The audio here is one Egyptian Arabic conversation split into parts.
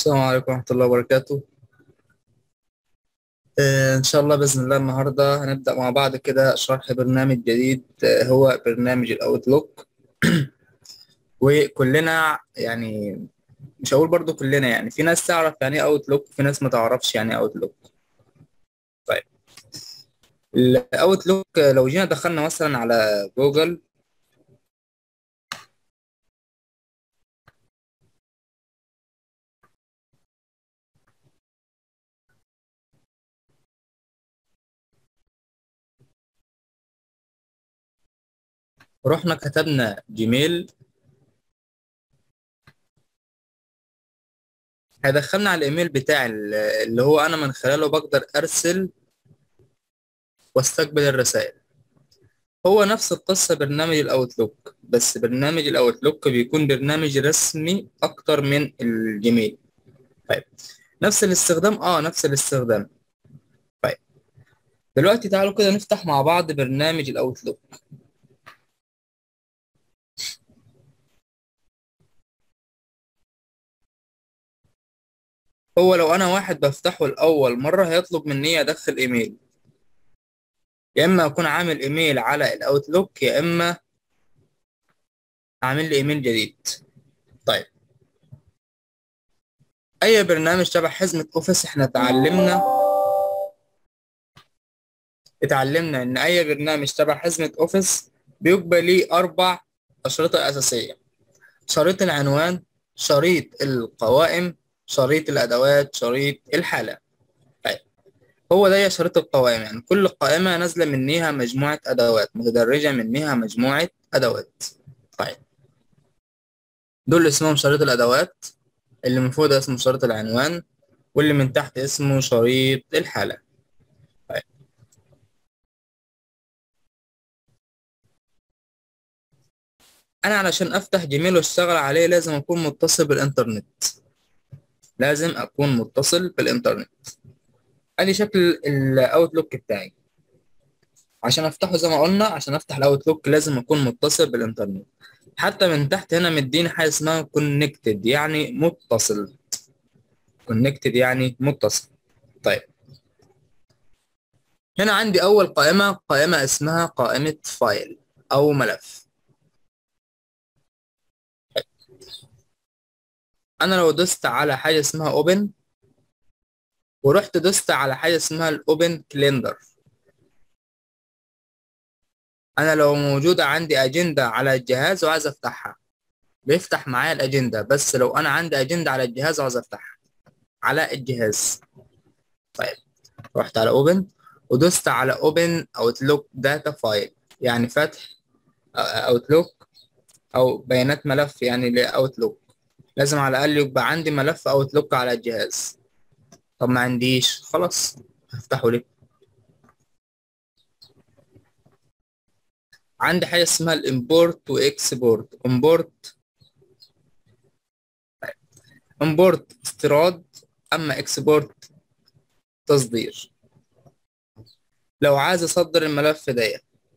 السلام عليكم ورحمة الله وبركاته آه، إن شاء الله بإذن الله النهاردة هنبدأ مع بعض كده شرح برنامج جديد آه، هو برنامج الأوتلوك وكلنا يعني مش هقول برضو كلنا يعني في ناس تعرف يعني ايه أوتلوك وفي ناس ما تعرفش يعني ايه أوتلوك طيب الأوتلوك لو جينا دخلنا مثلا على جوجل رحنا كتبنا جيميل هيدخلنا على الايميل بتاعي اللي هو انا من خلاله بقدر ارسل واستقبل الرسائل هو نفس القصة برنامج الاوتلوك بس برنامج الاوتلوك بيكون برنامج رسمي اكتر من الجيميل طيب نفس الاستخدام اه نفس الاستخدام طيب دلوقتي تعالوا كده نفتح مع بعض برنامج الاوتلوك هو لو انا واحد بفتحه لاول مره هيطلب مني ادخل ايميل يا اما اكون عامل ايميل على الاوتلوك يا اما اعمل لي ايميل جديد طيب اي برنامج تبع حزمه اوفيس احنا اتعلمنا اتعلمنا ان اي برنامج تبع حزمه اوفيس بيبقى ليه اربع اشرطه اساسيه شريط العنوان شريط القوائم شريط الأدوات شريط الحالة طيب هو ده شريط القوائم يعني كل قائمة نازلة منيها مجموعة أدوات متدرجة منيها مجموعة أدوات طيب دول اسمهم شريط الأدوات اللي من فوق ده اسمه شريط العنوان واللي من تحت اسمه شريط الحالة طيب أنا علشان أفتح جيميل وأشتغل عليه لازم أكون متصل بالإنترنت لازم اكون متصل بالانترنت ادي شكل الاوتلوك بتاعي عشان افتحه زي ما قلنا عشان افتح الاوتلوك لازم اكون متصل بالانترنت حتى من تحت هنا مديني حاجه اسمها كونكتد يعني متصل كونكتد يعني متصل طيب هنا عندي اول قائمه قائمه اسمها قائمه فايل او ملف انا لو دوست على حاجه اسمها اوبن ورحت دوست على حاجه اسمها الاوبن كليندر انا لو موجوده عندي اجنده على الجهاز وعايز افتحها بيفتح معايا الاجنده بس لو انا عندي اجنده على الجهاز وعايز افتحها على الجهاز طيب رحت على اوبن ودوست على اوبن اوتلوك داتا فايل يعني فتح اوتلوك او بيانات ملف يعني لاوتلوك لازم على الأقل يبقى عندي ملف أوتلوك على الجهاز طب ما عنديش خلاص هفتحه ليه عندي حاجة اسمها الامبورت واكسبورت امبورت امبورت استيراد اما اكسبورت تصدير لو عايز اصدر الملف ده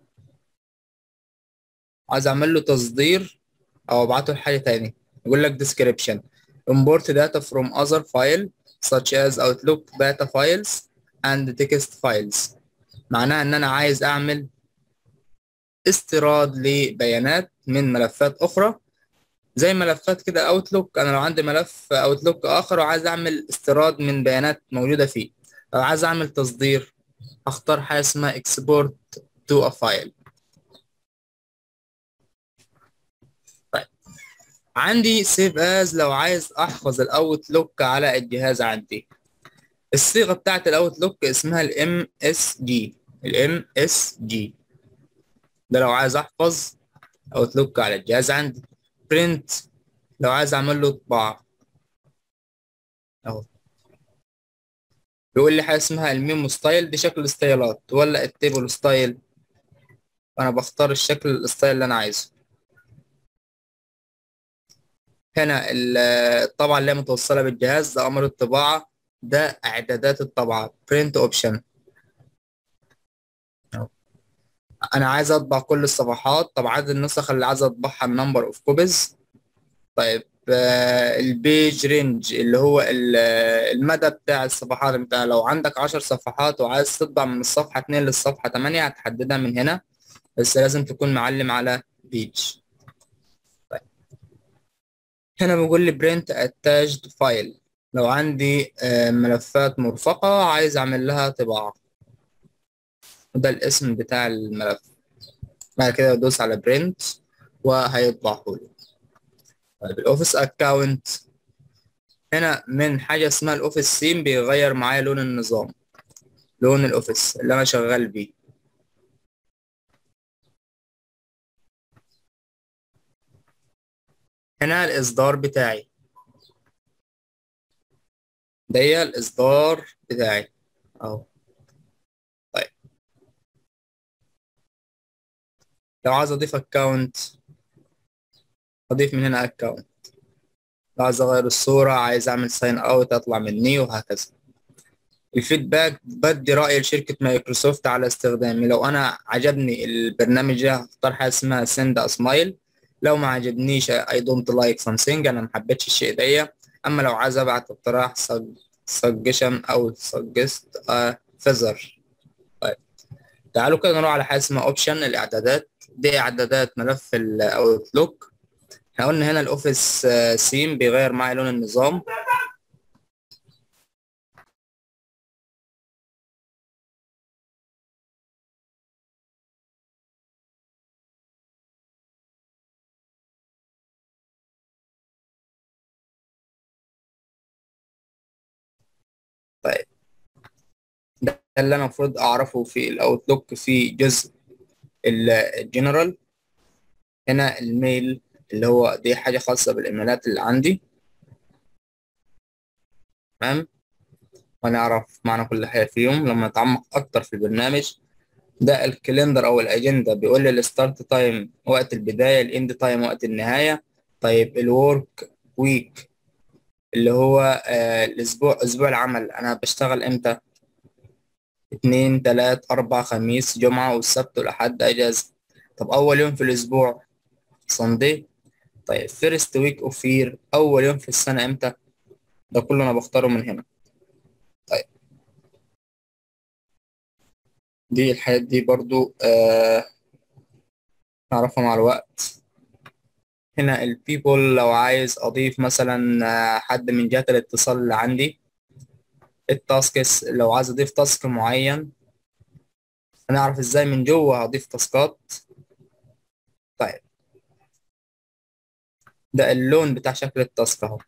عايز اعمل له تصدير او ابعته لحاجة تاني يقول لك description import data from other file such as outlook data files and text files معناها ان انا عايز اعمل استيراد لبيانات من ملفات اخرى زي ملفات كده اوتلوك انا لو عندي ملف اوتلوك اخر وعايز اعمل استيراد من بيانات موجوده فيه لو عايز اعمل تصدير هختار حاجه اسمها export to a file عندي سيف از لو عايز احفظ الاوتلوك على الجهاز عندي الصيغه بتاعت الاوتلوك اسمها الام اس جي الام اس جي ده لو عايز احفظ اوتلوك على الجهاز عندي برنت لو عايز اعمل له طباعه اهو بيقول لي حاجه اسمها الميمو ستايل دي شكل ستايلات ولا التيبل ستايل انا بختار الشكل الستايل اللي انا عايزه هنا الطبعة اللي هي متوصلة بالجهاز ده أمر الطباعة ده إعدادات الطبعة print option أنا عايز أطبع كل الصفحات طب عدد النسخ اللي عايز أطبعها number of copies طيب آه، البيج رينج اللي هو ال- المدى بتاع الصفحات انت لو عندك عشر صفحات وعايز تطبع من الصفحة اتنين للصفحة تمانية هتحددها من هنا بس لازم تكون معلم على بيج طيب هنا بيقول لي print attached file لو عندي آه، ملفات مرفقة عايز أعمل لها طباعة وده الاسم بتاع الملف بعد كده بدوس على print وهيطبعه لي طيب الأوفيس أكاونت هنا من حاجة اسمها الأوفيس سيم بيغير معايا لون النظام لون الأوفيس اللي أنا شغال بيه هنا الإصدار بتاعي ده الإصدار بتاعي أهو طيب لو عايز أضيف أكاونت أضيف من هنا أكاونت لو عايز أغير الصورة عايز أعمل ساين أوت أطلع مني وهكذا الفيدباك بدي رأي لشركة مايكروسوفت على استخدامي لو أنا عجبني البرنامج ده هختار حاجة اسمها send a smile لو ما عجبنيش I don't like something أنا ما حبيتش الشيء ده أما لو عايز أبعت اقتراح suggestion أو suggest a feather طيب تعالوا كده نروح على حاجة اسمها اوبشن الإعدادات دي إعدادات ملف الأوتلوك احنا قلنا هنا الأوفيس سيم بيغير معايا لون النظام طيب ده اللي انا المفروض اعرفه في الاوتلوك في جزء الجنرال هنا الميل اللي هو دي حاجة خاصة بالايميلات اللي عندي تمام ونعرف معنى كل حاجة فيهم لما نتعمق اكتر في البرنامج ده الكالندر او الاجندة بيقول لي الستارت تايم وقت البداية الاند تايم وقت النهاية طيب الورك ويك اللي هو آه الاسبوع اسبوع العمل انا بشتغل امتى اتنين تلات أربع خميس جمعة والسبت والأحد أجازة طب أول يوم في الأسبوع ساندي طيب فيرست ويك أوف يير أول يوم في السنة إمتى ده كله أنا بختاره من هنا طيب دي الحاجات دي برضو آه نعرفها مع الوقت هنا البيبول لو عايز أضيف مثلا آه، حد من جهة الاتصال اللي عندي التاسكس لو عايز أضيف تاسك معين هنعرف إزاي من جوه هضيف تاسكات طيب ده اللون بتاع شكل التاسك اهو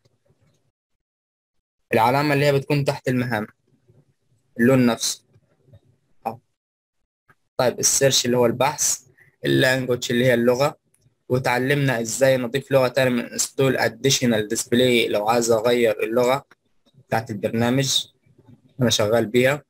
العلامة اللي هي بتكون تحت المهام اللون نفسه اهو طيب السيرش اللي هو البحث اللانجوج اللي هي اللغة وتعلمنا ازاي نضيف لغة تانية من انستول اديشنال ديسبلاي لو عايز اغير اللغة بتاعت البرنامج انا شغال بيها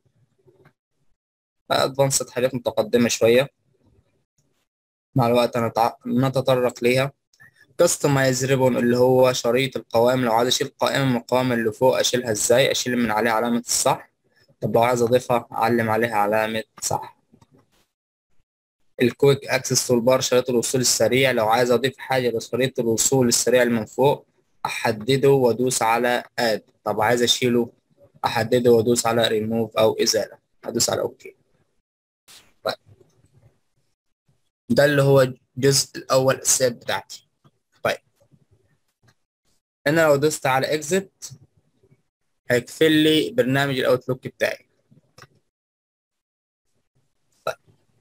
ادفانسد حاجات متقدمة شوية مع الوقت هنتع- نتطرق ليها كاستمايز ريبون اللي هو شريط القوائم لو عايز اشيل قائمة من القوائم اللي فوق اشيلها ازاي اشيل من عليها علامة الصح طب لو عايز اضيفها اعلم عليها علامة صح الكويك اكسس تولبار شريط الوصول السريع لو عايز اضيف حاجة لشريط الوصول السريع اللي من فوق احدده وادوس على اد طب عايز اشيله احدده وادوس على ريموف او ازالة ادوس على اوكي طيب ده اللي هو الجزء الاول الاساسيات بتاعتي طيب انا لو دوست على اكزit هيقفل لي برنامج الاوتلوك بتاعي طيب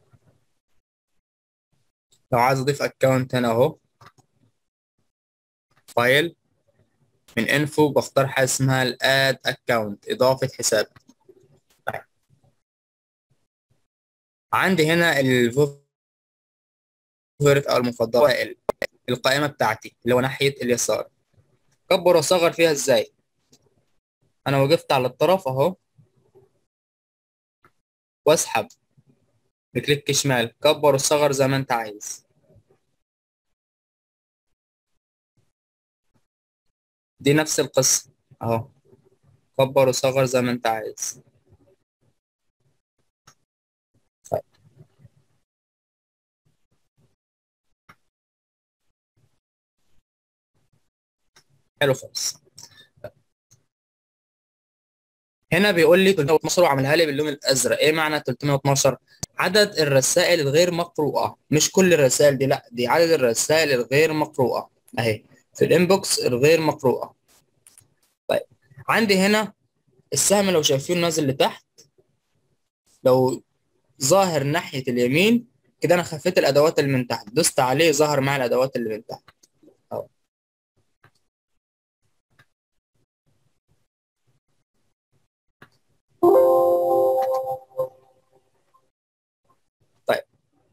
لو عايز اضيف اكونت هنا اهو فايل من انفو بختار حاجه اسمها الاد اكونت اضافه حساب طيب عندي هنا الفوفرت او المفضله القائمه بتاعتي اللي هو ناحيه اليسار كبر وصغر فيها ازاي انا وقفت على الطرف اهو واسحب بكليك شمال كبر وصغر زي ما انت عايز دي نفس القصة اهو كبر وصغر زي ما انت عايز طيب. حلو خالص هنا بيقول لي 312 وعملها لي باللون الازرق ايه معنى 312 عدد الرسائل الغير مقروءه مش كل الرسائل دي لا دي عدد الرسائل الغير مقروءه اهي في الانبوكس الغير مقروءه طيب عندي هنا السهم لو شايفينه نازل لتحت لو ظاهر ناحيه اليمين كده انا خفيت الادوات اللي من تحت دوست عليه ظهر معي الادوات اللي من تحت اهو طيب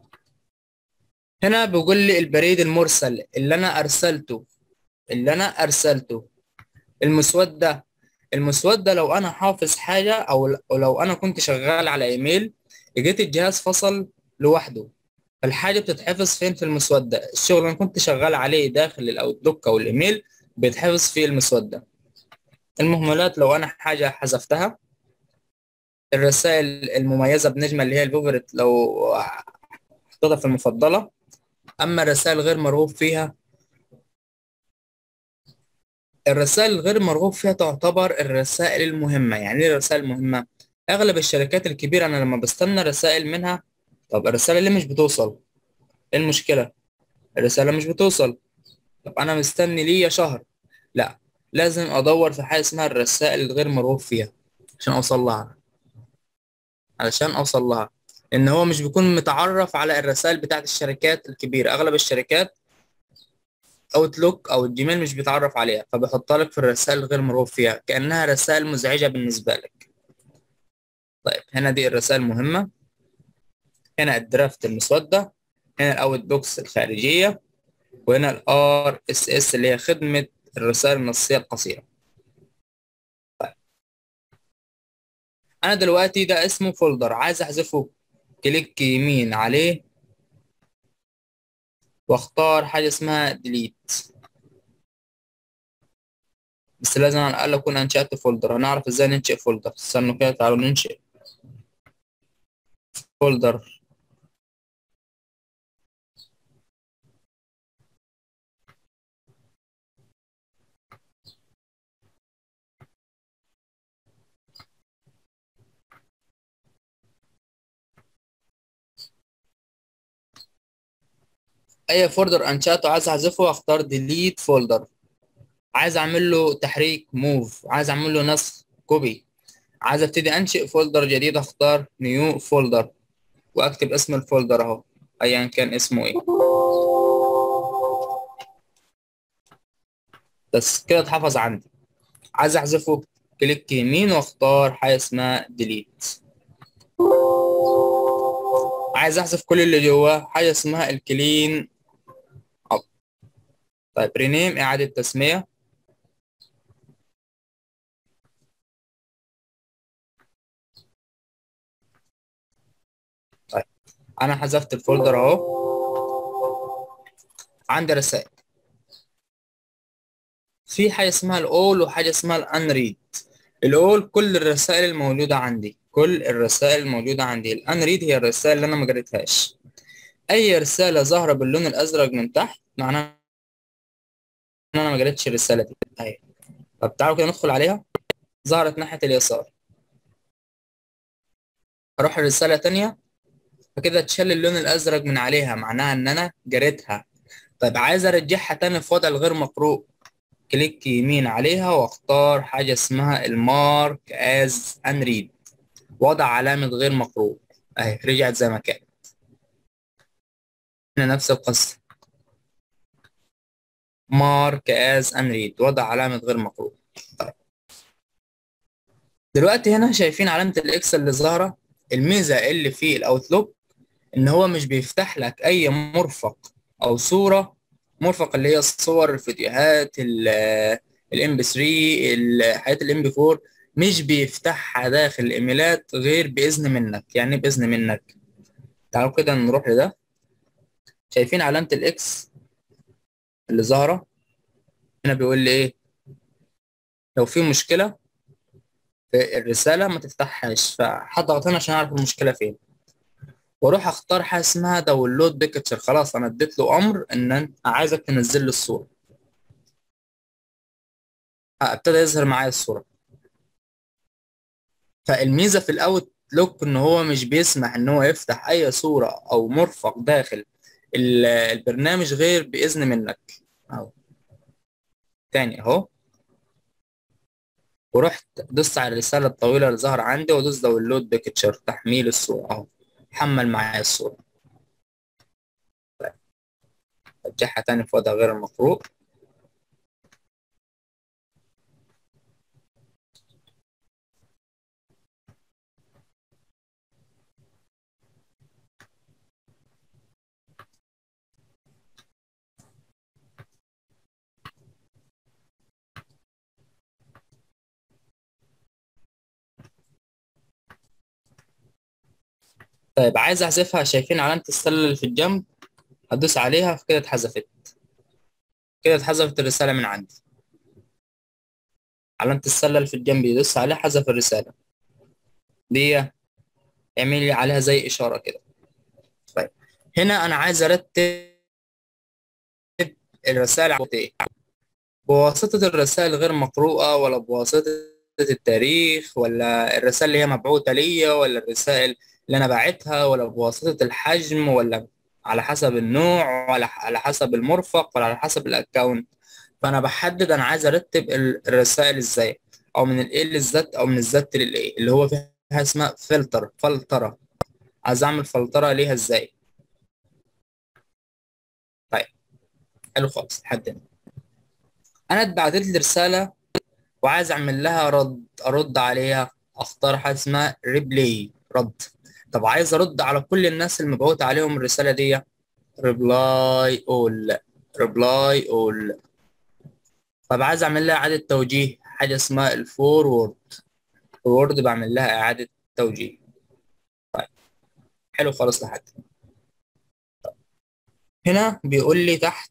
هنا بيقول لي البريد المرسل اللي انا ارسلته اللي انا ارسلته المسودة المسودة لو انا حافظ حاجة او أو لو انا كنت شغال على ايميل لقيت الجهاز فصل لوحده الحاجة بتتحفظ فين في المسودة الشغل اللي انا كنت شغال عليه داخل الاوتلوك او الايميل بيتحفظ في المسودة المهملات لو انا حاجة حذفتها الرسائل المميزة بنجمة اللي هي الفوفرت لو حطيتها في المفضلة أما الرسائل غير مرغوب فيها الرسائل الغير مرغوب فيها تعتبر الرسائل المهمة يعني ايه الرسائل المهمة؟ أغلب الشركات الكبيرة أنا لما بستنى رسائل منها طب الرسالة اللي مش بتوصل ايه المشكلة؟ الرسالة مش بتوصل طب أنا مستني ليا شهر لا لازم أدور في حاجة اسمها الرسائل الغير مرغوب فيها عشان أوصل لها علشان أوصل لها إن هو مش بيكون متعرف على الرسائل بتاعت الشركات الكبيرة أغلب الشركات اوتلوك او الجيميل مش بيتعرف عليها فبيحط لك في الرسائل الغير مرغوب فيها كانها رسائل مزعجه بالنسبه لك طيب هنا دي الرسائل المهمه هنا الدرافت المسوده هنا الاوت بوكس الخارجيه وهنا الار اس اس اللي هي خدمه الرسائل النصيه القصيره طيب انا دلوقتي ده اسمه فولدر عايز احذفه كليك يمين عليه واختار حاجة اسمها ديليت بس لازم على الأقل أكون أنشأت فولدر هنعرف إزاي ننشئ فولدر استنوا كده تعالوا ننشئ فولدر اي فولدر انشاته عايز احذفه اختار ديليت فولدر عايز اعمل له تحريك موف عايز اعمل له نسخ كوبي عايز ابتدي انشئ فولدر جديد اختار نيو فولدر واكتب اسم الفولدر اهو ايا كان اسمه ايه بس كده اتحفظ عندي عايز احذفه كليك يمين واختار حاجه اسمها ديليت عايز احذف كل اللي جواه حاجه اسمها الكلين اب طيب رينيم اعاده تسميه طيب انا حذفت الفولدر اهو عندي رسائل في حاجه اسمها الاول وحاجه اسمها الانريد الاول كل الرسائل الموجوده عندي كل الرسائل الموجودة عندي الانريد هي الرسائل اللي انا ما قريتهاش اي رسالة ظاهرة باللون الازرق من تحت معناها ان انا ما قريتش الرسالة دي اهي طب تعالوا كده ندخل عليها ظهرت ناحية اليسار اروح الرسالة تانية فكده اتشال اللون الازرق من عليها معناها ان انا قريتها طيب عايز ارجعها تاني في وضع الغير مقروء كليك يمين عليها واختار حاجة اسمها المارك از انريد وضع علامة غير مقروء اهي رجعت زي ما كانت هنا نفس القصة مارك از انريد وضع علامة غير مقروء طيب دلوقتي هنا شايفين علامة الاكس اللي ظاهرة الميزة اللي في الاوتلوك ان هو مش بيفتح لك اي مرفق او صورة مرفق اللي هي الصور الفيديوهات الام بي 3 الحاجات الام بي 4 مش بيفتحها داخل الايميلات غير باذن منك يعني باذن منك تعالوا كده نروح لده شايفين علامة الاكس اللي ظاهرة هنا بيقول لي ايه لو في مشكلة في الرسالة ما تفتحهاش فهضغط هنا عشان اعرف المشكلة فين واروح اختار حاجة اسمها داونلود بيكتشر خلاص انا اديت له امر ان انا عايزك تنزل لي الصورة ابتدى يظهر معايا الصورة فالميزة في الاوتلوك ان هو مش بيسمح ان هو يفتح اي صورة او مرفق داخل ال- البرنامج غير باذن منك اهو تاني اهو ورحت دوست على الرسالة الطويلة اللي ظهر عندي ودوس داونلود بيكتشر تحميل الصورة اهو حمل معايا الصورة رجعها تاني في وضع غير المقروء طيب عايز احذفها شايفين علامة السلة اللي في الجنب هدوس عليها فكده اتحذفت كده اتحذفت الرسالة من عندي علامة السلة اللي في الجنب يدوس عليها حذف الرسالة دي اعمل لي عليها زي إشارة كده طيب هنا أنا عايز أرتب الرسائل على إيه بواسطة الرسائل غير مقروءة ولا بواسطة التاريخ ولا الرسائل اللي هي مبعوثة ليا ولا الرسائل اللي أنا باعتها ولا بواسطة الحجم ولا على حسب النوع ولا على حسب المرفق ولا على حسب الأكونت فأنا بحدد أنا عايز أرتب ال- الرسائل إزاي أو من الإيه للزد أو من الزد للإيه اللي هو فيها اسمها فلتر فلترة عايز أعمل فلترة ليها إزاي طيب حلو خالص لحد هنا أنا اتبعتت لي رسالة وعايز اعمل لها رد ارد عليها اختار حاجه اسمها ريبلاي رد طب عايز ارد على كل الناس المبعوث عليهم الرساله دي ريبلاي اول ريبلاي اول طب عايز اعمل لها اعاده توجيه حاجه اسمها الفورورد فورورد بعمل لها اعاده توجيه طيب حلو خالص لحد هنا بيقول لي تحت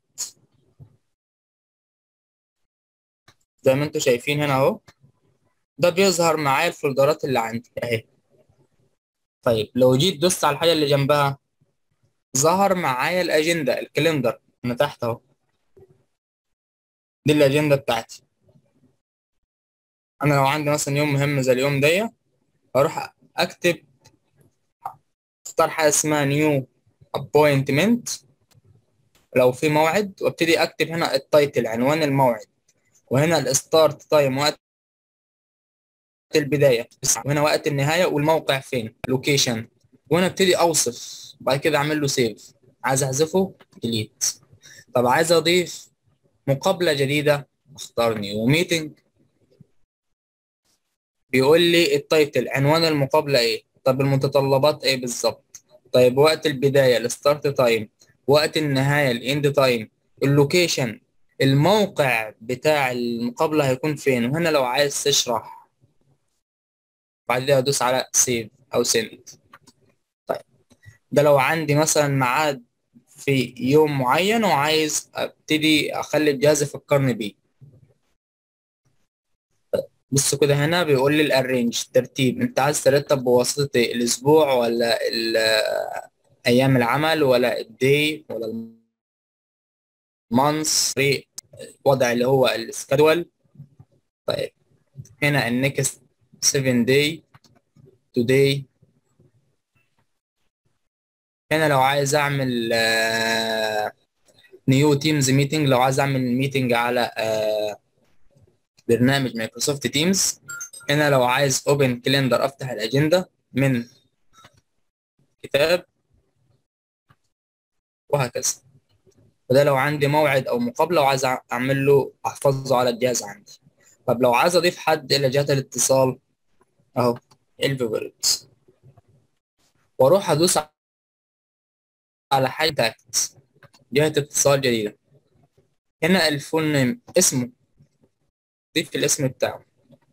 زي ما انتم شايفين هنا اهو ده بيظهر معايا الفولدرات اللي عندي اهي طيب لو جيت دوست على الحاجه اللي جنبها ظهر معايا الاجنده الكالندر من تحت اهو دي الاجنده بتاعتي انا لو عندي مثلا يوم مهم زي اليوم ده اروح اكتب اختار حاجه اسمها نيو ابوينتمنت لو في موعد وابتدي اكتب هنا التايتل عنوان الموعد وهنا الستارت تايم وقت البدايه وهنا وقت النهايه والموقع فين لوكيشن وهنا ابتدي اوصف بعد كده اعمل له سيف عايز احذفه ديليت طب عايز اضيف مقابله جديده اختار نيو ميتنج بيقول لي التايتل عنوان المقابله ايه طب المتطلبات ايه بالظبط طيب وقت البدايه الستارت تايم وقت النهايه الاند تايم اللوكيشن الموقع بتاع المقابله هيكون فين وهنا لو عايز تشرح بعدين ادوس على سيف او سند طيب ده لو عندي مثلا ميعاد في يوم معين وعايز ابتدي اخلي الجهاز يفكرني بيه بص كده هنا بيقول لي الارينج ترتيب انت عايز ترتب بواسطة إيه؟ الاسبوع ولا ال- ايام العمل ولا الدي ولا المانث وضع اللي هو السكادول طيب هنا النكست 7 داي today هنا لو عايز اعمل نيو تيمز ميتنج لو عايز اعمل ميتنج على آه، برنامج مايكروسوفت تيمز هنا لو عايز اوبن كالندر افتح الاجنده من كتاب وهكذا وده لو عندي موعد او مقابله وعايز اعمل له احفظه على الجهاز عندي طب لو عايز اضيف حد الى جهات الاتصال اهو الفيفوريتس واروح ادوس على حاجه تاكت جهه اتصال جديده هنا الفول نيم اسمه ضيف الاسم بتاعه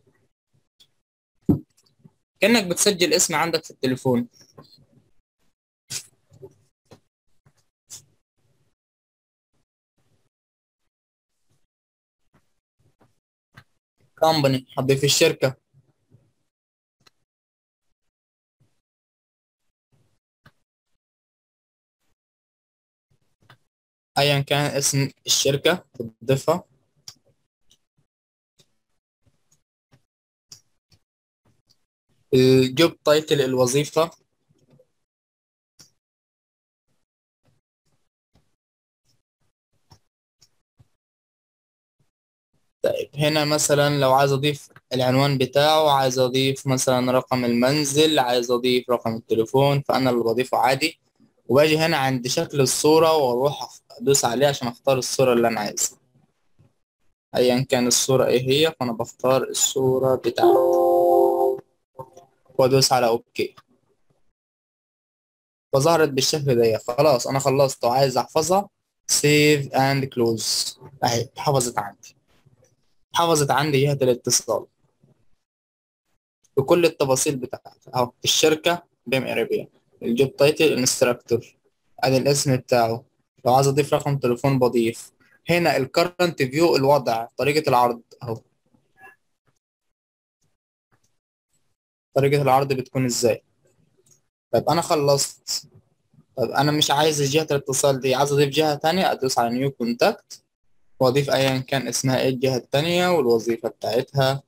كأنك بتسجل اسم عندك في التليفون كومباني هتضيف الشركة أيا كان اسم الشركة بتضيفها الجوب تايتل الوظيفة طيب هنا مثلا لو عايز اضيف العنوان بتاعه عايز اضيف مثلا رقم المنزل عايز اضيف رقم التليفون فانا اللي بضيفه عادي وباجي هنا عند شكل الصورة واروح ادوس عليه عشان اختار الصورة اللي انا عايزها ايا كان الصورة ايه هي فانا بختار الصورة بتاعتي وادوس على اوكي وظهرت بالشكل ده خلاص انا خلصت وعايز احفظها save and close اهي اتحفظت عندي اتحفظت عندي جهة الاتصال بكل التفاصيل بتاعتها اهو الشركة بيم اريبيا الجوب تايتل انستراكتور ادي الاسم بتاعه لو عايز اضيف رقم تليفون بضيف هنا الكرنت فيو الوضع طريقة العرض اهو طريقة العرض بتكون ازاي طيب انا خلصت طيب انا مش عايز جهة الاتصال دي عايز اضيف جهة تانية ادوس على نيو كونتاكت واضيف ايا كان اسمها ايه الجهة التانية والوظيفة بتاعتها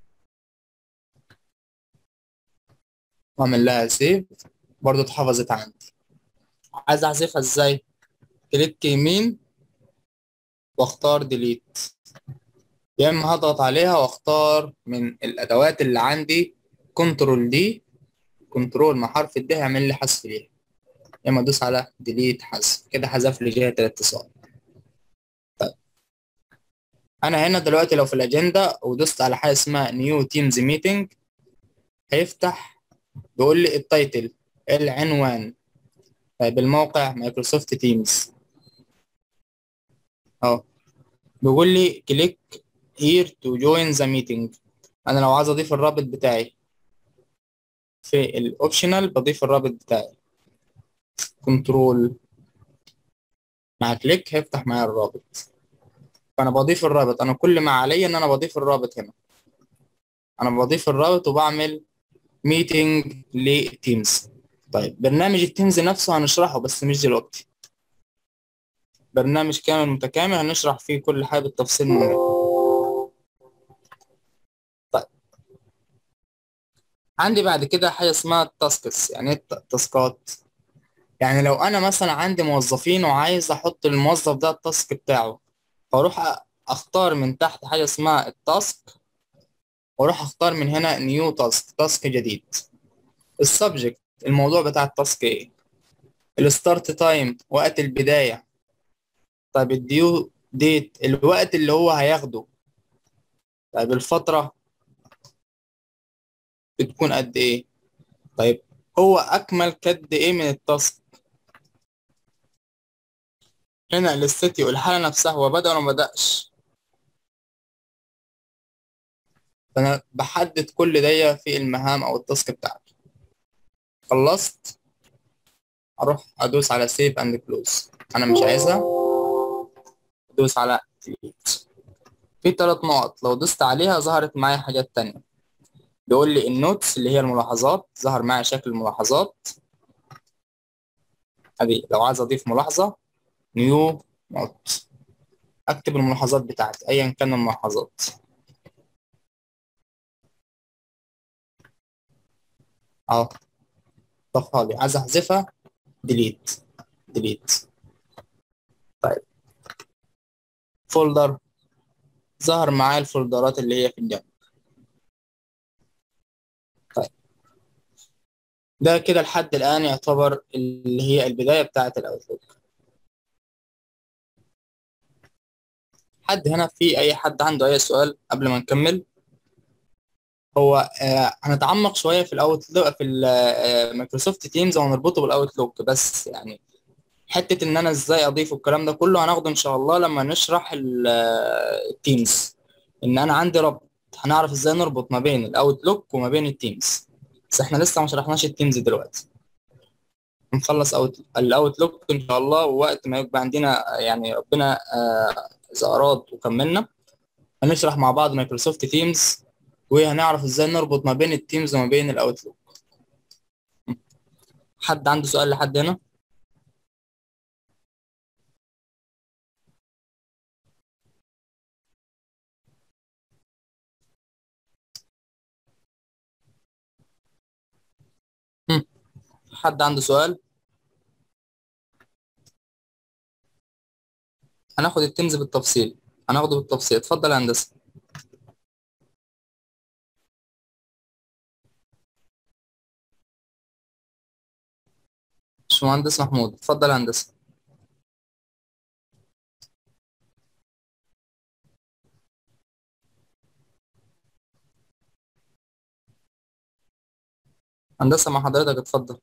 واعمل لها سيف برضو اتحفظت عندي عايز احذفها ازاي كليك يمين واختار ديليت يا اما هضغط عليها واختار من الادوات اللي عندي كنترول دي كنترول مع حرف الد هيعمل لي حذف ليها يا اما ادوس على ديليت حذف كده حذف لي جهة الاتصال طيب انا هنا دلوقتي لو في الاجنده ودوست على حاجه اسمها نيو تيمز ميتنج هيفتح بيقول لي التايتل العنوان طيب الموقع مايكروسوفت تيمز اهو بيقول لي كليك here to join the meeting انا لو عايز اضيف الرابط بتاعي في الاوبشنال بضيف الرابط بتاعي كنترول مع كليك هيفتح معايا الرابط فانا بضيف الرابط انا كل ما عليا ان انا بضيف الرابط هنا انا بضيف الرابط وبعمل ميتنج لتيمز طيب برنامج التيمز نفسه هنشرحه بس مش دلوقتي برنامج كامل متكامل هنشرح فيه كل حاجه بالتفصيل من طيب عندي بعد كده حاجه اسمها التاسكس يعني ايه التاسكات يعني لو انا مثلا عندي موظفين وعايز احط الموظف ده التاسك بتاعه فاروح اختار من تحت حاجه اسمها التاسك واروح اختار من هنا نيو تاسك تاسك جديد السبجكت الموضوع بتاع التاسك ايه الستارت تايم وقت البدايه طيب الديو ديت الوقت اللي هو هياخده طيب الفتره بتكون قد ايه طيب هو اكمل قد ايه من التاسك هنا الاستاتيو الحالة نفسها هو بدأ ولا ما بدأش فأنا بحدد كل ده في المهام أو التاسك بتاعتي خلصت أروح أدوس على سيف أند كلوز أنا مش عايزها أدوس على ديليت في ثلاث نقط لو دوست عليها ظهرت معايا حاجات تانية بيقول لي النوتس اللي هي الملاحظات ظهر معايا شكل الملاحظات ادي لو عايز اضيف ملاحظة نيو نوت اكتب الملاحظات بتاعتي ايا كان الملاحظات اهو ضفها لي عايز احذفها ديليت ديليت طيب فولدر ظهر معايا الفولدرات اللي هي في الجنب طيب ده كده لحد الآن يعتبر اللي هي البداية بتاعة الأوتلوك حد هنا في أي حد عنده أي سؤال قبل ما نكمل هو آه هنتعمق شوية في الأوتلوك في مايكروسوفت تيمز وهنربطه بالأوتلوك بس يعني حتة إن أنا إزاي أضيف الكلام ده كله هناخده إن شاء الله لما نشرح التيمز إن أنا عندي ربط هنعرف إزاي نربط ما بين الأوتلوك وما بين التيمز بس إحنا لسه ما شرحناش التيمز دلوقتي نخلص أوت الأوتلوك إن شاء الله ووقت ما يبقى عندنا يعني ربنا آه إذا أراد وكملنا هنشرح مع بعض مايكروسوفت تيمز وهنعرف إزاي نربط ما بين التيمز وما بين الأوتلوك حد عنده سؤال لحد هنا؟ حد عنده سؤال هناخد التيمز بالتفصيل هناخده بالتفصيل اتفضل يا هندسة باشمهندس محمود اتفضل يا هندسة هندسة مع حضرتك اتفضل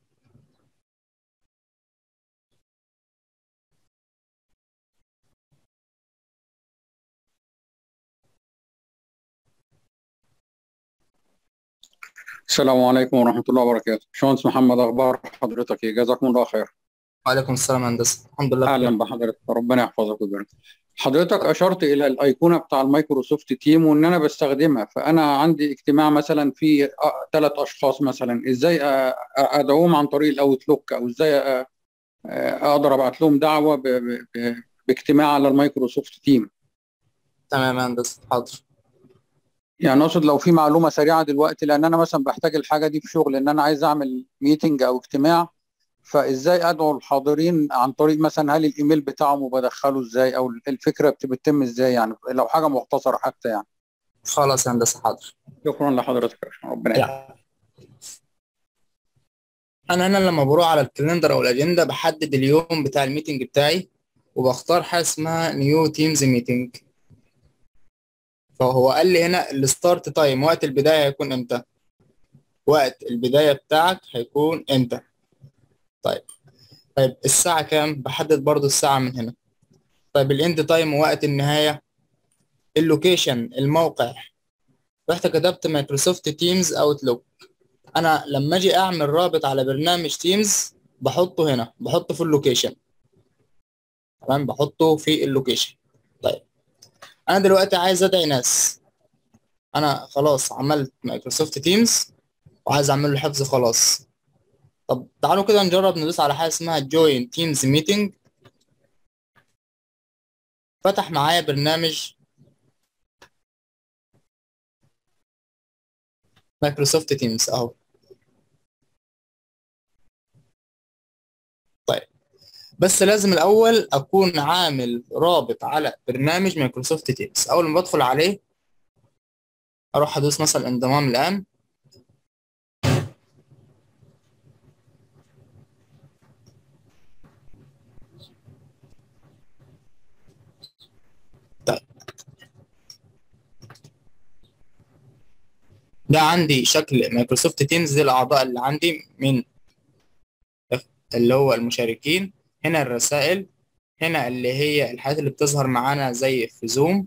السلام عليكم ورحمة الله وبركاته باشمهندس محمد أخبار حضرتك إيه جزاكم الله خير وعليكم السلام يا هندسة الحمد لله بخير أهلا بحضرتك ربنا يحفظك ويبارك حضرتك أشرت إلى الأيقونة بتاع المايكروسوفت تيم وإن أنا بستخدمها فأنا عندي اجتماع مثلا في ثلاث أشخاص مثلا إزاي أ- أ- أدعوهم عن طريق الأوتلوك أو إزاي أ- أقدر أبعت لهم دعوة ب- ب- ب- باجتماع على المايكروسوفت تيم تمام يا هندسة حاضر يعني اقصد لو في معلومه سريعه دلوقتي لان انا مثلا بحتاج الحاجه دي في شغل ان انا عايز اعمل ميتنج او اجتماع فازاي ادعو الحاضرين عن طريق مثلا هل الايميل بتاعهم وبدخله ازاي او الفكره بت- بتتم ازاي يعني لو حاجه مختصره حتى يعني خلاص يا هندسة حاضر شكرا لحضرتك يا باشا. ربنا يعينك يعني انا هنا لما بروح على الكالندر او الاجنده بحدد اليوم بتاع الميتنج بتاعي وبختار حاجه اسمها نيو تيمز ميتنج فهو قال لي هنا الستارت تايم وقت البدايه هيكون امتى وقت البدايه بتاعك هيكون امتى طيب طيب الساعه كام بحدد برضو الساعه من هنا طيب الاند تايم وقت النهايه اللوكيشن الموقع رحت كتبت مايكروسوفت تيمز اوتلوك انا لما اجي اعمل رابط على برنامج تيمز بحطه هنا بحطه في اللوكيشن تمام بحطه في اللوكيشن طيب انا دلوقتي عايز ادعي ناس انا خلاص عملت مايكروسوفت تيمز وعايز اعمل له حفظ خلاص طب تعالوا كده نجرب ندوس على حاجه اسمها جوين تيمز ميتنج فتح معايا برنامج مايكروسوفت تيمز اهو طيب بس لازم الاول اكون عامل رابط على برنامج مايكروسوفت تيمز اول ما بدخل عليه اروح ادوس مثلا انضمام الان طيب ده عندي شكل مايكروسوفت تيمز دي الاعضاء اللي عندي من اللي هو المشاركين هنا الرسائل هنا اللي هي الحاجات اللي بتظهر معانا زي في زوم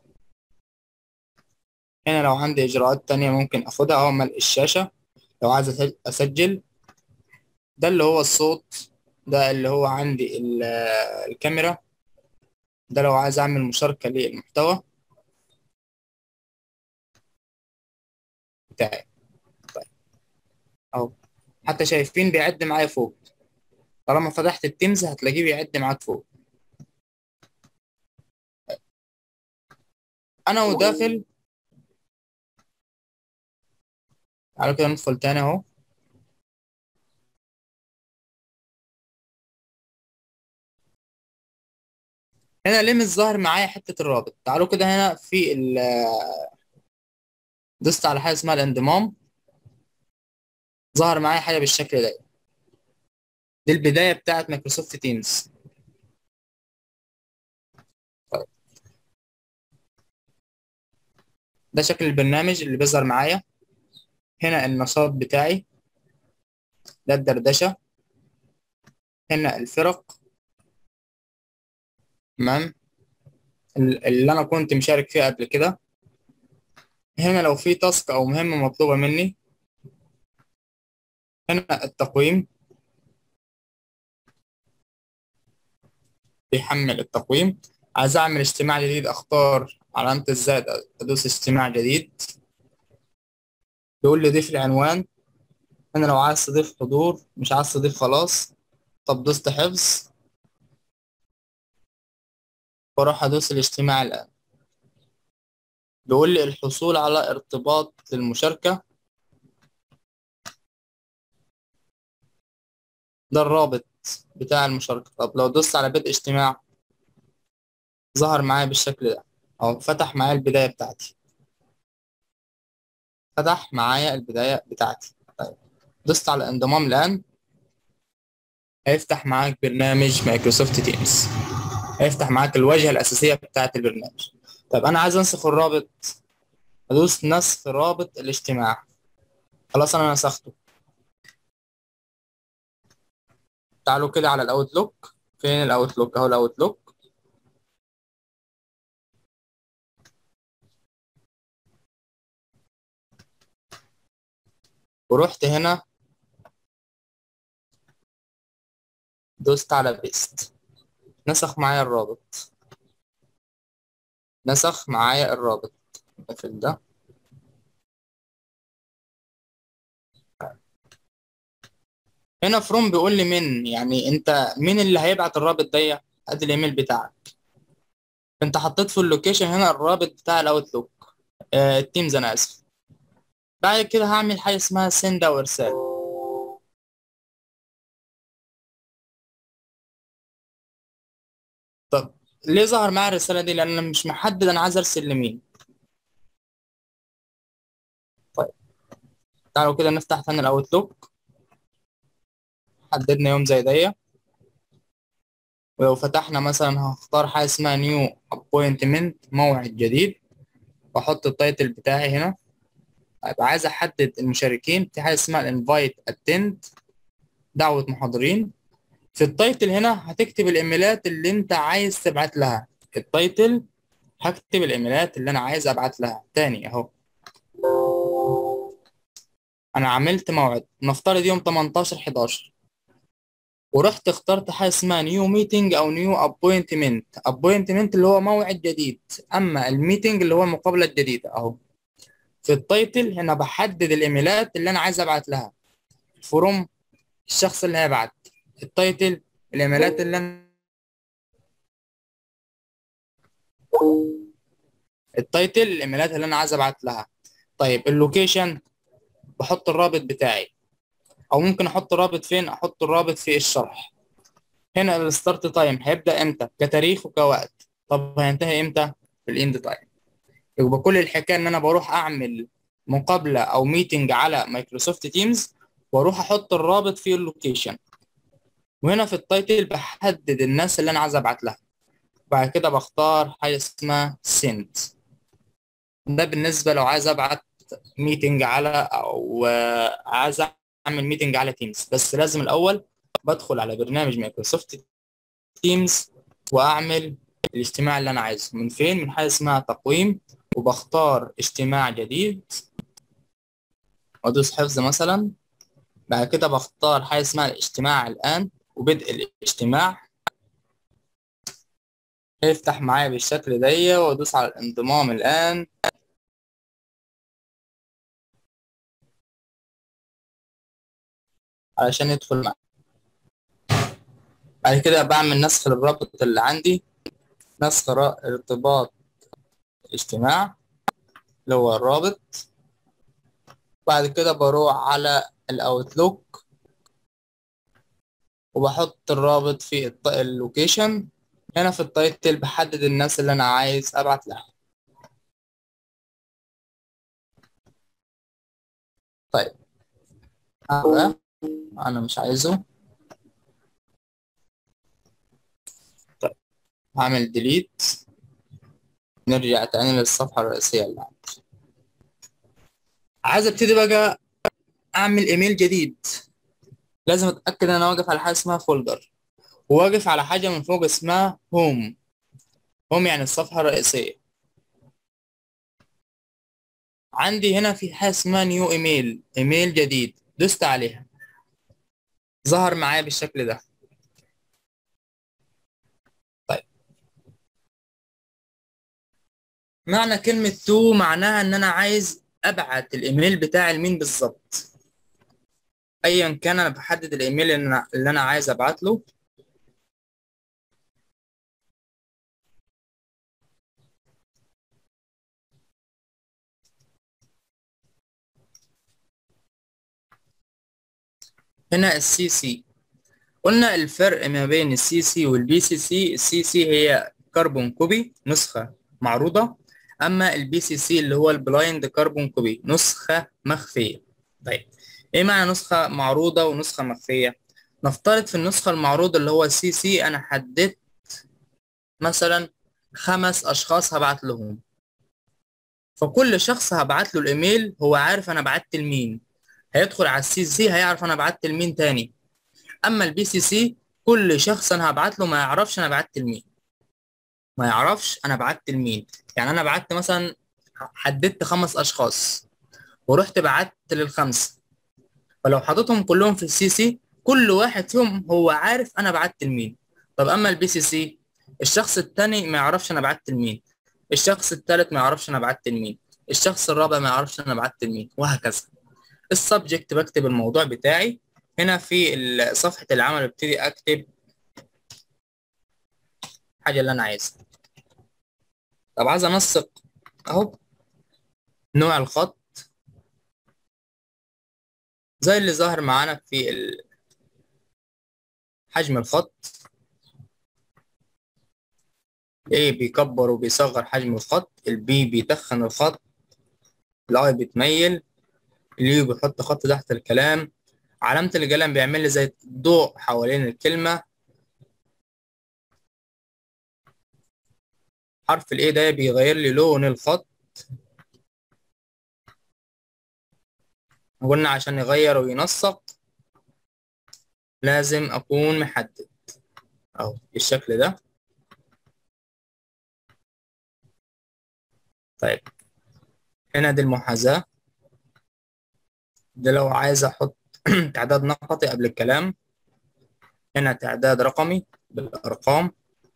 هنا لو عندي اجراءات تانية ممكن اخدها اهو ملء الشاشة لو عايز أسج- اسجل ده اللي هو الصوت ده اللي هو عندي ال- الكاميرا ده لو عايز اعمل مشاركة للمحتوى بتاعي طيب اهو حتى شايفين بيعد معايا فوق طالما فتحت التيمز هتلاقيه بيعد معاك فوق انا وداخل تعالوا كده ندخل تاني اهو هنا ليه مش ظاهر معايا حتة الرابط تعالوا كده هنا في ال دوست على حاجة اسمها الانضمام ظهر معايا حاجة بالشكل ده دي البداية بتاعت مايكروسوفت تيمز طيب ده شكل البرنامج اللي بيظهر معايا هنا النشاط بتاعي ده الدردشة هنا الفرق تمام ال- اللي أنا كنت مشارك فيها قبل كده هنا لو في تاسك أو مهمة مطلوبة مني هنا التقويم بيحمل التقويم عايز أعمل اجتماع جديد أختار علامة الزائد أدوس اجتماع جديد بيقول لي ضيف العنوان أنا لو عايز تضيف حضور مش عايز تضيف خلاص طب دوست حفظ وأروح أدوس الاجتماع الآن بيقول لي الحصول على ارتباط للمشاركة ده الرابط بتاع المشاركة طب لو دوست على بدء اجتماع ظهر معايا بالشكل ده أو فتح معايا البداية بتاعتي فتح معايا البداية بتاعتي طيب دوست على انضمام الآن هيفتح معاك برنامج مايكروسوفت تيمز هيفتح معاك الواجهة الأساسية بتاعة البرنامج طيب أنا عايز أنسخ الرابط أدوس نسخ رابط الاجتماع خلاص أنا نسخته تعالوا كده على الأوتلوك فين الأوتلوك أهو الأوتلوك ورحت هنا دوست على بيست نسخ معايا الرابط نسخ معايا الرابط اقفل ده هنا فروم بيقول لي من يعني انت مين اللي هيبعت الرابط ده ادي الايميل بتاعك انت حطيت في اللوكيشن هنا الرابط بتاع الاوتلوك آه التيمز انا اسف بعد كده هعمل حاجه اسمها سند او ارسال طب ليه ظهر معايا الرساله دي لان انا مش محدد انا عايز ارسل لمين طيب تعالوا كده نفتح تاني الاوتلوك حددنا يوم زي دي ولو فتحنا مثلا هختار حاجه اسمها نيو ابوينتمنت موعد جديد واحط التايتل بتاعي هنا هيبقى عايز احدد المشاركين في حاجه اسمها الانفايت اتند دعوه محاضرين في التايتل هنا هتكتب الايميلات اللي انت عايز تبعت لها التايتل هكتب الايميلات اللي انا عايز ابعت لها تاني اهو انا عملت موعد نفترض يوم 18 11 ورحت اخترت حاجه اسمها نيو ميتنج او نيو ابوينتمنت ابوينتمنت اللي هو موعد جديد اما الميتنج اللي هو المقابله الجديده اهو في التايتل هنا بحدد الايميلات اللي انا عايز ابعت لها فروم الشخص اللي هيبعت التايتل الايميلات اللي انا التايتل الايميلات اللي انا عايز ابعت لها طيب اللوكيشن بحط الرابط بتاعي او ممكن احط الرابط فين احط الرابط في الشرح هنا الستارت تايم هيبدا امتى كتاريخ وكوقت طب هينتهي امتى في الاند تايم يبقى كل الحكايه ان انا بروح اعمل مقابله او ميتنج على مايكروسوفت تيمز واروح احط الرابط في اللوكيشن وهنا في التايتل بحدد الناس اللي انا عايز ابعت لها بعد كده بختار حاجه اسمها سنت ده بالنسبه لو عايز ابعت ميتنج على او عايز اعمل ميتنج على تيمز بس لازم الاول بدخل على برنامج مايكروسوفت تيمز واعمل الاجتماع اللي انا عايزه من فين من حاجه اسمها تقويم وبختار اجتماع جديد وادوس حفظ مثلا بعد كده بختار حاجه اسمها الاجتماع الان وبدء الاجتماع هيفتح معايا بالشكل ده وادوس على الانضمام الان علشان يدخل معايا بعد كده بعمل نسخ للرابط اللي عندي نسخ ارتباط اجتماع اللي هو الرابط بعد كده بروح على الاوتلوك وبحط الرابط في اللوكيشن هنا في التايتل بحدد الناس اللي انا عايز ابعت لها طيب هذا انا مش عايزه طيب هعمل ديليت نرجع تاني للصفحة الرئيسية اللي عندي عايز ابتدي بقى اعمل ايميل جديد لازم اتاكد ان انا واقف على حاجه اسمها فولدر وواقف على حاجه من فوق اسمها هوم هوم يعني الصفحه الرئيسيه عندي هنا في حاجه اسمها نيو ايميل ايميل جديد دوست عليها ظهر معايا بالشكل ده طيب معنى كلمة تو معناها ان انا عايز ابعت الايميل بتاعي لمين بالظبط ايا كان انا بحدد الايميل اللي انا, اللي أنا عايز ابعت له هنا السي سي قلنا الفرق ما بين السي سي والبي سي سي السي سي هي كربون كوبي نسخة معروضة أما البي سي سي اللي هو البلايند كربون كوبي نسخة مخفية طيب إيه معنى نسخة معروضة ونسخة مخفية؟ نفترض في النسخة المعروضة اللي هو السي سي أنا حددت مثلا خمس أشخاص هبعت لهم فكل شخص هبعت له الإيميل هو عارف أنا بعت لمين هيدخل على السي سي هيعرف أنا بعت لمين تاني أما البي سي سي كل شخص أنا هبعت له ما يعرفش أنا بعت لمين ما يعرفش أنا بعت لمين يعني أنا بعت مثلا حددت خمس أشخاص ورحت بعت للخمسة فلو حطيتهم كلهم في السي سي كل واحد فيهم هو عارف انا بعت لمين طب اما البي سي سي الشخص التاني ما يعرفش انا بعت لمين الشخص التالت ما يعرفش انا بعت لمين الشخص الرابع ما يعرفش انا بعت لمين وهكذا السبجكت بكتب الموضوع بتاعي هنا في صفحة العمل ببتدي اكتب الحاجة اللي انا عايزها طب عايز انسق اهو نوع الخط زي اللي ظاهر معانا في ال... حجم الخط A بيكبر وبيصغر حجم الخط ال B بيتخن الخط ال I بيتميل ال U بيحط خط تحت الكلام علامة القلم بيعمل لي زي ضوء حوالين الكلمة حرف ال A ده بيغير لي لون الخط قلنا عشان يغير وينسق لازم أكون محدد أهو بالشكل ده طيب هنا دي المحاذاة ده لو عايز أحط تعداد نقطي قبل الكلام هنا تعداد رقمي بالأرقام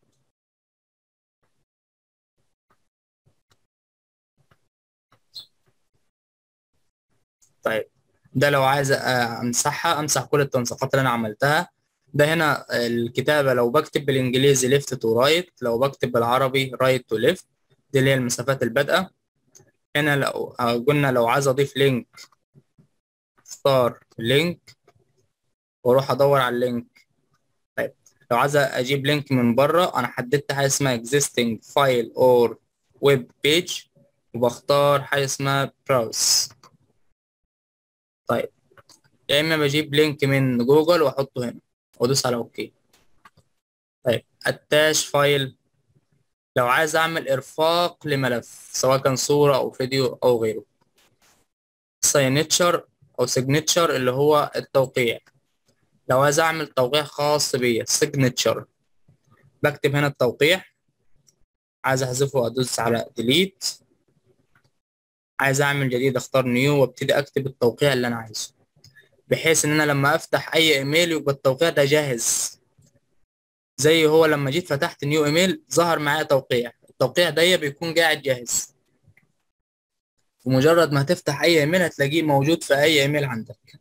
طيب ده لو عايز امسحها امسح كل التنسيقات اللي انا عملتها ده هنا الكتابة لو بكتب بالانجليزي left to right لو بكتب بالعربي right to left دي اللي هي المسافات البادئة هنا لو قلنا لو عايز اضيف لينك اختار لينك واروح ادور على اللينك طيب لو عايز اجيب لينك من بره انا حددت حاجة اسمها existing file or web page وبختار حاجة اسمها browse طيب يا اما بجيب لينك من جوجل واحطه هنا وادوس على اوكي طيب اتاش فايل لو عايز اعمل ارفاق لملف سواء كان صورة او فيديو او غيره ساينتشر او سيجنتشر اللي هو التوقيع لو عايز اعمل توقيع خاص بيا سيجنتشر بكتب هنا التوقيع عايز احذفه ادوس على ديليت عايز اعمل جديد اختار نيو وابتدي اكتب التوقيع اللي انا عايزه بحيث ان انا لما افتح اي ايميل يبقى التوقيع ده جاهز زي هو لما جيت فتحت نيو ايميل ظهر معايا توقيع التوقيع ده بيكون قاعد جاهز ومجرد ما هتفتح اي ايميل هتلاقيه موجود في اي ايميل عندك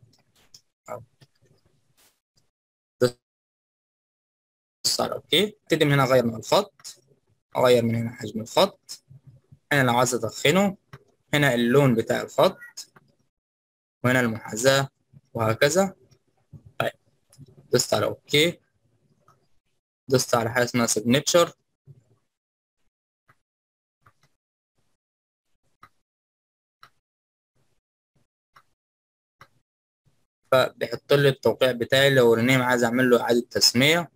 بص على اوكي ابتدي من هنا اغير من الخط اغير من هنا حجم الخط هنا لو عايز ادخنه هنا اللون بتاع الخط وهنا المحاذاة وهكذا طيب دوست على اوكي دوست على حاجة اسمها signature فبيحط لي التوقيع بتاعي لو الرنيم عايز اعمل له اعادة تسمية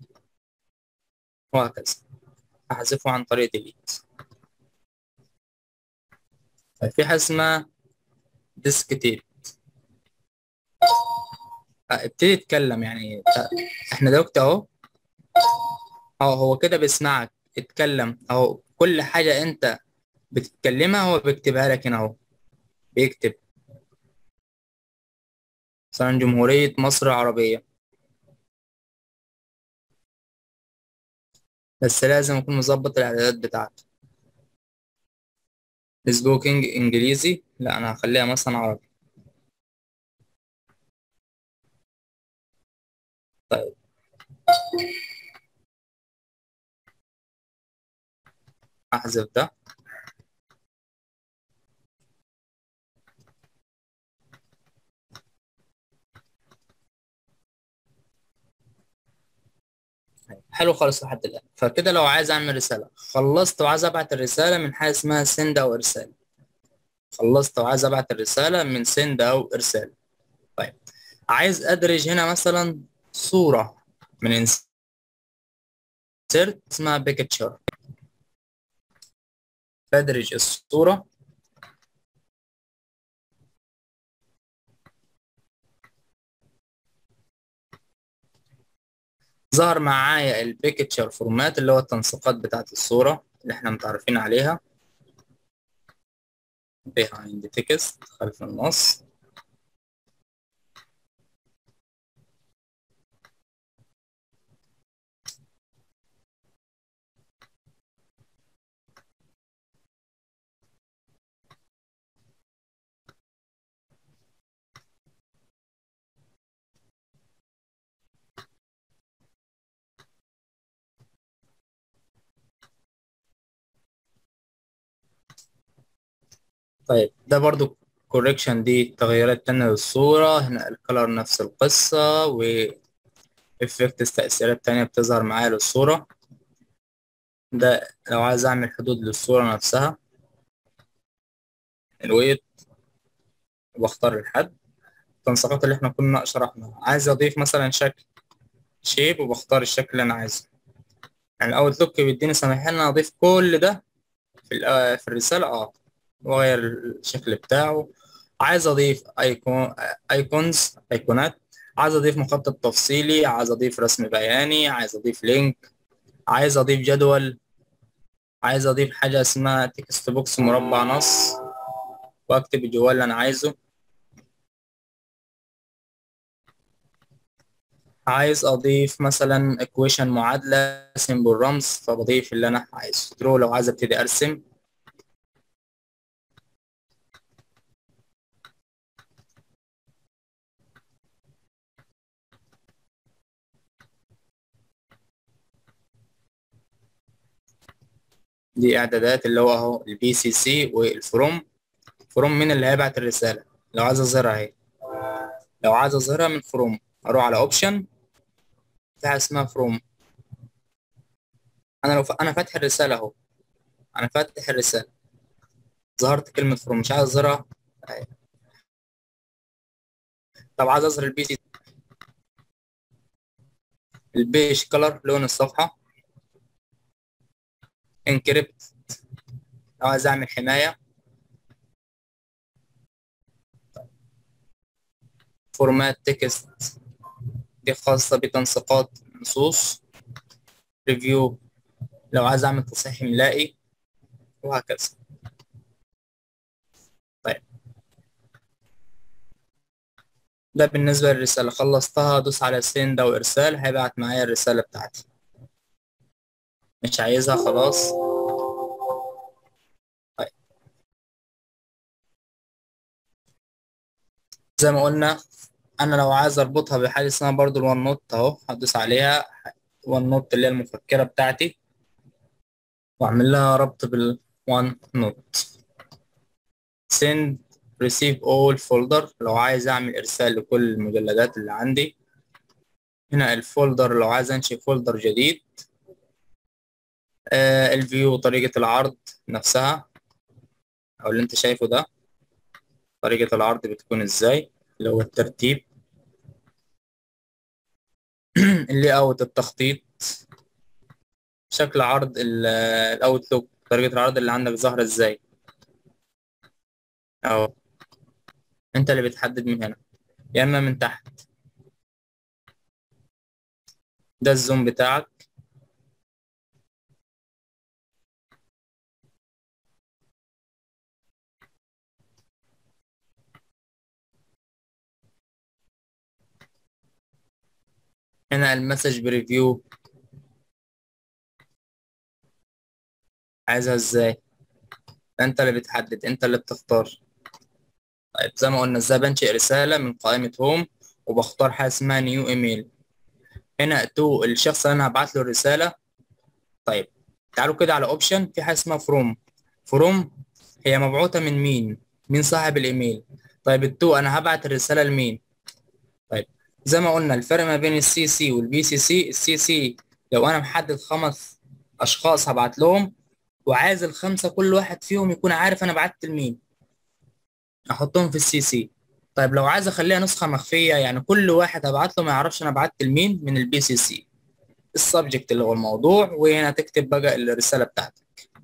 وهكذا احذفه عن طريق ديليت في حاجة اسمها ديسك تيب ابتدي اتكلم يعني احنا دلوقتي اهو اهو هو كده بيسمعك اتكلم اهو كل حاجة انت بتتكلمها هو بيكتبها لك هنا اهو بيكتب مثلا جمهورية مصر العربية بس لازم اكون مظبط الاعدادات بتاعته سبوكينج انجليزي لا انا هخليها مثلا عربي طيب احذف ده حلو خالص لحد الآن فكده لو عايز أعمل رسالة خلصت وعايز أبعت الرسالة من حاجة اسمها سند أو إرسال خلصت وعايز أبعت الرسالة من سند أو إرسال طيب عايز أدرج هنا مثلا صورة من انسيرت اسمها بيكتشر بدرج الصورة ظهر معايا البيكتشر فورمات اللي هو التنسيقات بتاعت الصورة اللي احنا متعرفين عليها behind text خلف النص طيب ده برضو كوريكشن دي تغييرات تانية للصورة هنا الكلر نفس القصة و افكتس تأثيرات تانية بتظهر معايا للصورة ده لو عايز أعمل حدود للصورة نفسها الويت واختار الحد التنسيقات اللي احنا كنا شرحناها عايز أضيف مثلا شكل شيب وبختار الشكل اللي أنا عايزه يعني الأوتلوك بيديني سماحية إن أنا أضيف كل ده في في الرسالة اه واغير الشكل بتاعه عايز اضيف ايكون ايكونز ايقونات عايز اضيف مخطط تفصيلي عايز اضيف رسم بياني عايز اضيف لينك عايز اضيف جدول عايز اضيف حاجة اسمها تكست بوكس مربع نص واكتب الجوال اللي انا عايزه عايز اضيف مثلا equation معادلة سيمبل رمز فبضيف اللي انا عايزه درو لو عايز ابتدي ارسم دي اعدادات اللي هو اهو البي سي سي والفروم فروم مين اللي هيبعت الرساله لو عايز اظهرها اهي لو عايز اظهرها من فروم اروح على اوبشن في حاجه اسمها فروم انا لو ف... انا فاتح الرساله اهو انا فاتح الرساله ظهرت كلمه فروم مش عايز اظهرها اهي طب عايز اظهر البي سي البيج كلر لون الصفحه انكريبت لو عايز اعمل حمايه فورمات تكست دي خاصه بتنسيقات نصوص ريفيو لو عايز اعمل تصحيح املائي وهكذا طيب ده بالنسبه للرساله خلصتها ادوس على سند او ارسال هيبعت معايا الرساله بتاعتي مش عايزها خلاص طيب زي ما قلنا انا لو عايز اربطها بحاجه اسمها برضو الوان نوت اهو هدوس عليها وان نوت اللي هي المفكره بتاعتي واعمل لها ربط بالوان نوت send receive all folder لو عايز اعمل ارسال لكل المجلدات اللي عندي هنا الفولدر لو عايز انشئ فولدر جديد آه الفيو طريقة العرض نفسها أو اللي أنت شايفه ده طريقة العرض بتكون إزاي اللي هو الترتيب اللي أوت التخطيط شكل عرض الأوتلوك طريقة العرض اللي عندك ظاهرة إزاي أهو أنت اللي بتحدد من هنا يا إما من تحت ده الزوم بتاعك هنا المسج بريفيو عايزها ازاي انت اللي بتحدد انت اللي بتختار طيب زي ما قلنا ازاي بنشئ رسالة من قائمة هوم وبختار حاجة اسمها نيو ايميل هنا تو الشخص اللي انا هبعت له الرسالة طيب تعالوا كده على اوبشن في حاجة اسمها فروم فروم هي مبعوثة من مين مين صاحب الايميل طيب التو انا هبعت الرسالة لمين طيب زي ما قلنا الفرق ما بين السي سي والبي سي سي السي سي لو انا محدد خمس اشخاص هبعت لهم وعايز الخمسه كل واحد فيهم يكون عارف انا بعت لمين احطهم في السي سي طيب لو عايز اخليها نسخه مخفيه يعني كل واحد هبعت له ما يعرفش انا بعت لمين من البي سي سي السبجكت اللي هو الموضوع وهنا تكتب بقى الرساله بتاعتك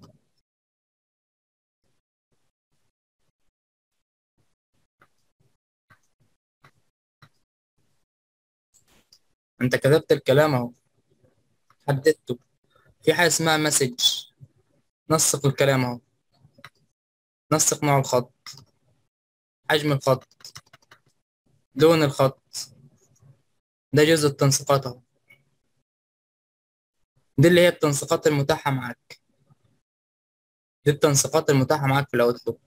انت كتبت الكلام اهو حددته في حاجه اسمها مسج نسق الكلام اهو نسق نوع الخط حجم الخط لون الخط ده جزء التنسيقات اهو دي اللي هي التنسيقات المتاحة معاك دي التنسيقات المتاحة معاك في الاوتلوك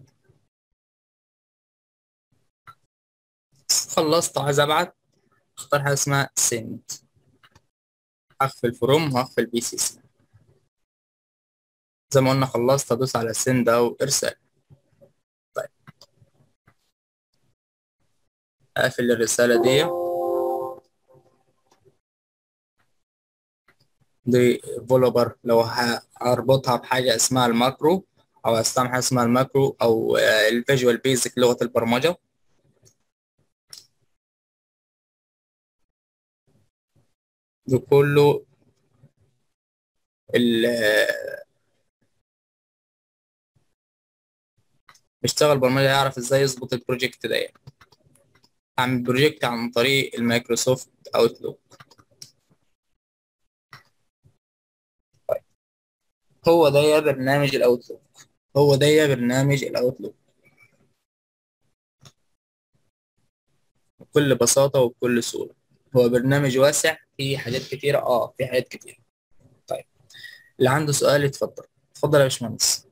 خلصت عايز ابعت اختار حاجة اسمها send هقفل فروم وهقفل بي سي سي زي ما قلنا خلصت ادوس على send او ارسال طيب اقفل الرسالة دي دي فولوبر لو هربطها بحاجة اسمها الماكرو أو هستعمل حاجة اسمها الماكرو أو الفيجوال بيزك لغة البرمجة ده كله ال بيشتغل برمجة يعرف ازاي يظبط البروجكت ده أعمل بروجكت عن طريق المايكروسوفت أوتلوك هو ده يا برنامج الاوتلوك هو ده يا برنامج الاوتلوك بكل بساطة وبكل سهولة هو برنامج واسع فيه حاجات كتيرة اه في حاجات كتيرة طيب اللي عنده سؤال يتفضل اتفضل يا باشمهندس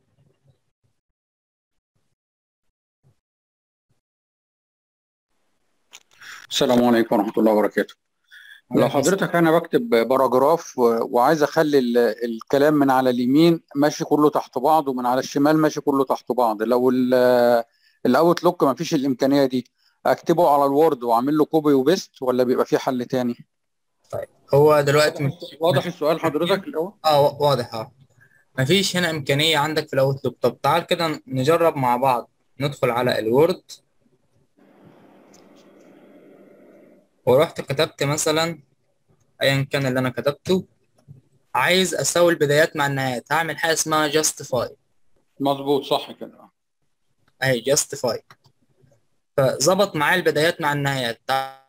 السلام عليكم ورحمة الله وبركاته لو حضرتك أنا بكتب باراجراف و- وعايز أخلي ال- الكلام من على اليمين ماشي كله تحت بعض ومن على الشمال ماشي كله تحت بعض لو الأوتلوك ما فيش الإمكانية دي أكتبه على الوورد وأعمل له كوبي وبيست ولا بيبقى في حل تاني؟ طيب هو دلوقتي مش واضح السؤال حضرتك الأول؟ اه وا- واضح اه مفيش هنا إمكانية عندك في الأوتلوك طب تعال كده نجرب مع بعض ندخل على الوورد ورحت كتبت مثلا أيا كان اللي أنا كتبته عايز أساوي البدايات مع النهايات هعمل حاجة اسمها justify مظبوط صح كده أهي justify فظبط معايا البدايات مع النهايات تع-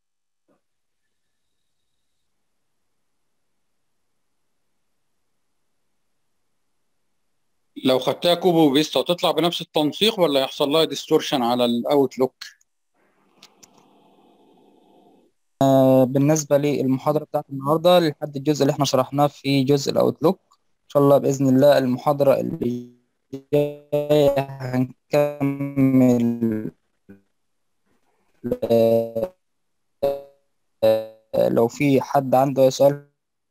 لو خدتها كوبي وبيست هتطلع بنفس التنسيق ولا يحصل لها ديستورشن على الأوتلوك؟ بالنسبة للمحاضرة بتاعت النهاردة لحد الجزء اللي احنا شرحناه في جزء الأوتلوك إن شاء الله بإذن الله المحاضرة اللي جاية هنكمل آه، آه، لو في حد عنده سؤال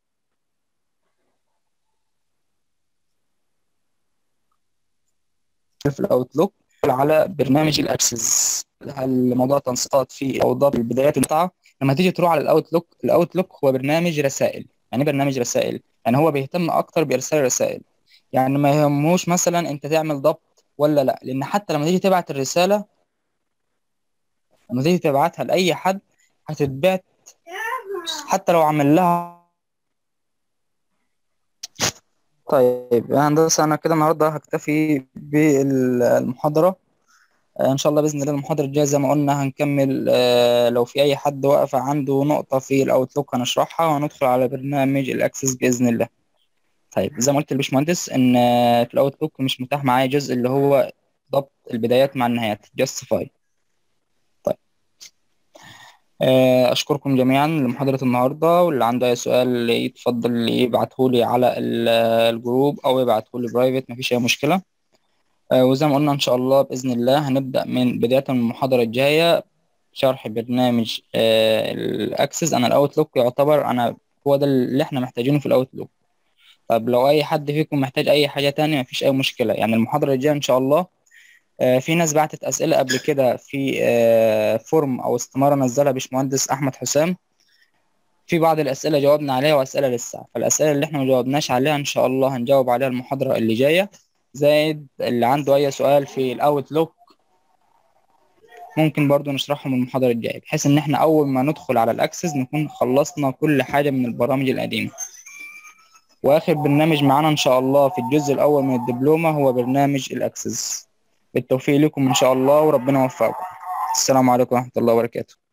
في الأوتلوك على برنامج الأكسس الموضوع تنسيقات في أوضاع البدايات المقطعة لما تيجي تروح على الأوتلوك الأوتلوك هو برنامج رسائل يعني إيه برنامج رسائل يعني هو بيهتم أكتر بإرسال الرسائل يعني ما يهموش مثلا أنت تعمل ضبط ولا لا لأن حتى لما تيجي تبعت الرسالة لما تيجي تبعتها لأي حد هتتبعت حتى لو عمل لها طيب يا هندسة أنا كده النهاردة هكتفي بالمحاضرة آه، إن شاء الله بإذن الله المحاضرة الجاية زي ما قلنا هنكمل آه، لو في أي حد واقف عنده نقطة في الأوتلوك هنشرحها وهندخل على برنامج الأكسس بإذن الله طيب زي ما قلت للباشمهندس إن آه، في الأوتلوك مش متاح معايا جزء اللي هو ضبط البدايات مع النهايات justify طيب آه، أشكركم جميعا لمحاضرة النهاردة واللي عنده أي سؤال يتفضل يبعتهولي على ال- الجروب أو يبعتهولي برايفت مفيش أي مشكلة آه، وزي ما قلنا إن شاء الله بإذن الله هنبدأ من بداية من المحاضرة الجاية شرح برنامج آه، الأكسس أنا الأوتلوك يعتبر أنا هو ده اللي إحنا محتاجينه في الأوتلوك طب لو أي حد فيكم محتاج أي حاجة تانية مفيش أي مشكلة يعني المحاضرة الجاية إن شاء الله آه، في ناس بعتت أسئلة قبل كده في آه، فورم أو استمارة نزلها باشمهندس أحمد حسام في بعض الأسئلة جاوبنا عليها وأسئلة لسه فالأسئلة اللي احنا ما جاوبناش عليها إن شاء الله هنجاوب عليها المحاضرة اللي جاية زائد اللي عنده أي سؤال في الأوتلوك ممكن برضو نشرحهم المحاضرة الجاية بحيث إن احنا أول ما ندخل على الأكسس نكون خلصنا كل حاجة من البرامج القديمة وآخر برنامج معانا إن شاء الله في الجزء الأول من الدبلومة هو برنامج الأكسس بالتوفيق لكم إن شاء الله وربنا يوفقكم السلام عليكم ورحمة الله وبركاته